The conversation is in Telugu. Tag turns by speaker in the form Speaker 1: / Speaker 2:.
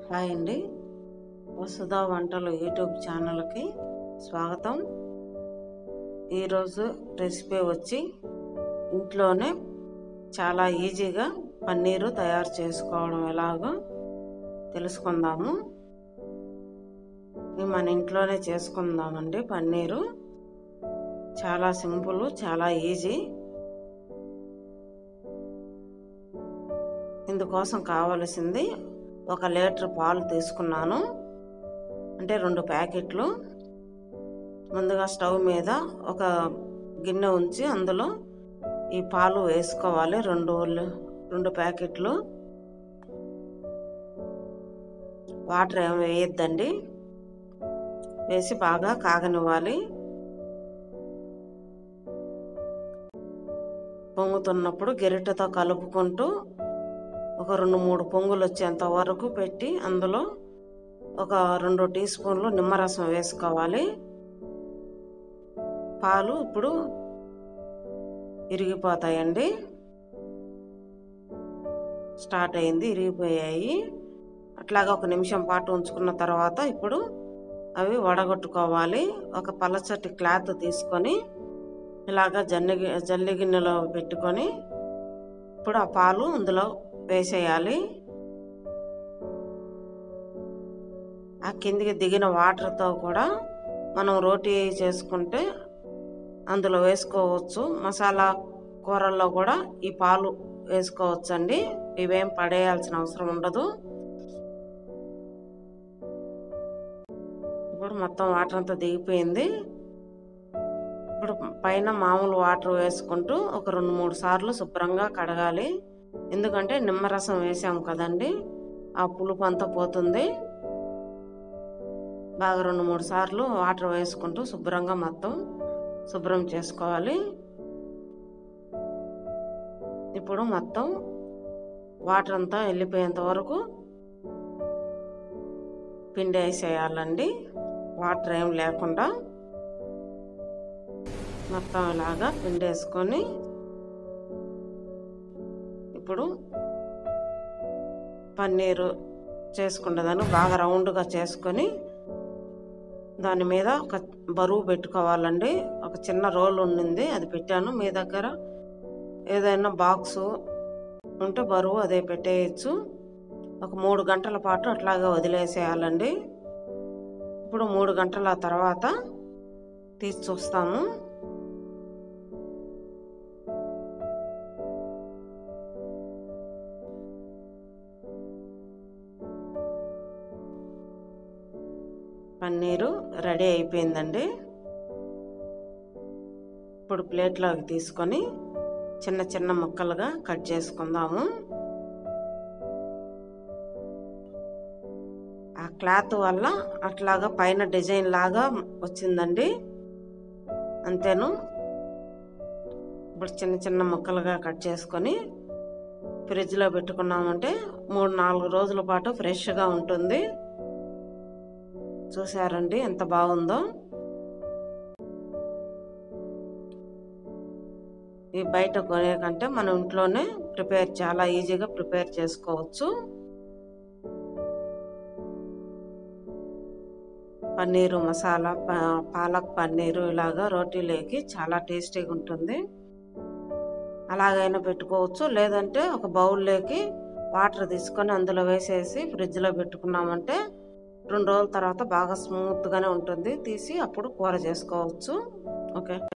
Speaker 1: హాయ్ అండి వసుధా వంటలు యూట్యూబ్ ఛానల్కి స్వాగతం ఈరోజు రెసిపీ వచ్చి ఇంట్లోనే చాలా ఈజీగా పన్నీరు తయారు చేసుకోవడం ఎలాగో తెలుసుకుందాము ఇది మన ఇంట్లోనే చేసుకుందామండి పన్నీరు చాలా సింపుల్ చాలా ఈజీ ఇందుకోసం కావలసింది ఒక లీటర్ పాలు తీసుకున్నాను అంటే రెండు ప్యాకెట్లు ముందుగా స్టవ్ మీద ఒక గిన్నె ఉంచి అందులో ఈ పాలు వేసుకోవాలి రెండు రెండు ప్యాకెట్లు వాటర్ ఏమి వేయద్దండి వేసి బాగా కాగనివ్వాలి పొంగుతున్నప్పుడు గెరిటతో కలుపుకుంటూ ఒక రెండు మూడు పొంగులు వచ్చేంత వరకు పెట్టి అందులో ఒక రెండు టీ స్పూన్లు నిమ్మరసం వేసుకోవాలి పాలు ఇప్పుడు ఇరిగిపోతాయండి స్టార్ట్ అయింది ఇరిగిపోయాయి అట్లాగా ఒక నిమిషం పాటు ఉంచుకున్న తర్వాత ఇప్పుడు అవి వడగొట్టుకోవాలి ఒక పలచటి క్లాత్ తీసుకొని ఇలాగ జన్ని జల్లి గిన్నెలో పెట్టుకొని ఇప్పుడు ఆ పాలు అందులో వేసేయాలి ఆ కిందికి దిగిన వాటర్తో కూడా మనం రోటీ చేసుకుంటే అందులో వేసుకోవచ్చు మసాలా కూరల్లో కూడా ఈ పాలు వేసుకోవచ్చు అండి ఇవేం పడేయాల్సిన అవసరం ఉండదు ఇప్పుడు మొత్తం వాటర్ అంతా దిగిపోయింది ఇప్పుడు పైన మామూలు వాటర్ వేసుకుంటూ ఒక రెండు మూడు సార్లు శుభ్రంగా కడగాలి ఎందుకంటే నిమ్మరసం వేసాము కదండి ఆ పులుపు అంతా పోతుంది బాగా రెండు మూడు సార్లు వాటర్ వేసుకుంటూ శుభ్రంగా మొత్తం శుభ్రం చేసుకోవాలి ఇప్పుడు మొత్తం వాటర్ అంతా వెళ్ళిపోయేంత వరకు పిండి వేసేయాలండి వాటర్ ఏం లేకుండా మొత్తం ఇలాగా పిండి వేసుకొని ఇప్పుడు పన్నీరు చేసుకుంటుందని బాగా రౌండ్గా చేసుకొని దాని మీద ఒక బరువు పెట్టుకోవాలండి ఒక చిన్న రోల్ ఉండింది అది పెట్టాను మీ దగ్గర ఏదైనా బాక్సు ఉంటే బరువు అదే పెట్టేయచ్చు ఒక మూడు గంటల పాటు అట్లాగే వదిలేసేయాలండి ఇప్పుడు మూడు గంటల తర్వాత తీసి చూస్తాము పన్నీరు రెడీ అయిపోయిందండి ఇప్పుడు ప్లేట్లోకి తీసుకొని చిన్న చిన్న ముక్కలుగా కట్ చేసుకుందాము ఆ క్లాత్ వల్ల అట్లాగా పైన డిజైన్ లాగా వచ్చిందండి అంతేను ఇప్పుడు చిన్న చిన్న ముక్కలుగా కట్ చేసుకొని ఫ్రిడ్జ్లో పెట్టుకున్నామంటే మూడు నాలుగు రోజుల పాటు ఫ్రెష్గా ఉంటుంది చూసారండి ఎంత బాగుందో ఈ బయట కొనే కంటే మనం ఇంట్లోనే ప్రిపేర్ చాలా ఈజీగా ప్రిపేర్ చేసుకోవచ్చు పన్నీరు మసాలా పాలక్ పన్నీరు ఇలాగా రోటీలోకి చాలా టేస్టీగా ఉంటుంది అలాగైనా పెట్టుకోవచ్చు లేదంటే ఒక బౌల్లోకి వాటర్ తీసుకొని అందులో వేసేసి ఫ్రిడ్జ్లో పెట్టుకున్నామంటే రెండు రోజుల తర్వాత బాగా స్మూత్గానే ఉంటుంది తీసి అప్పుడు కూర చేసుకోవచ్చు ఓకే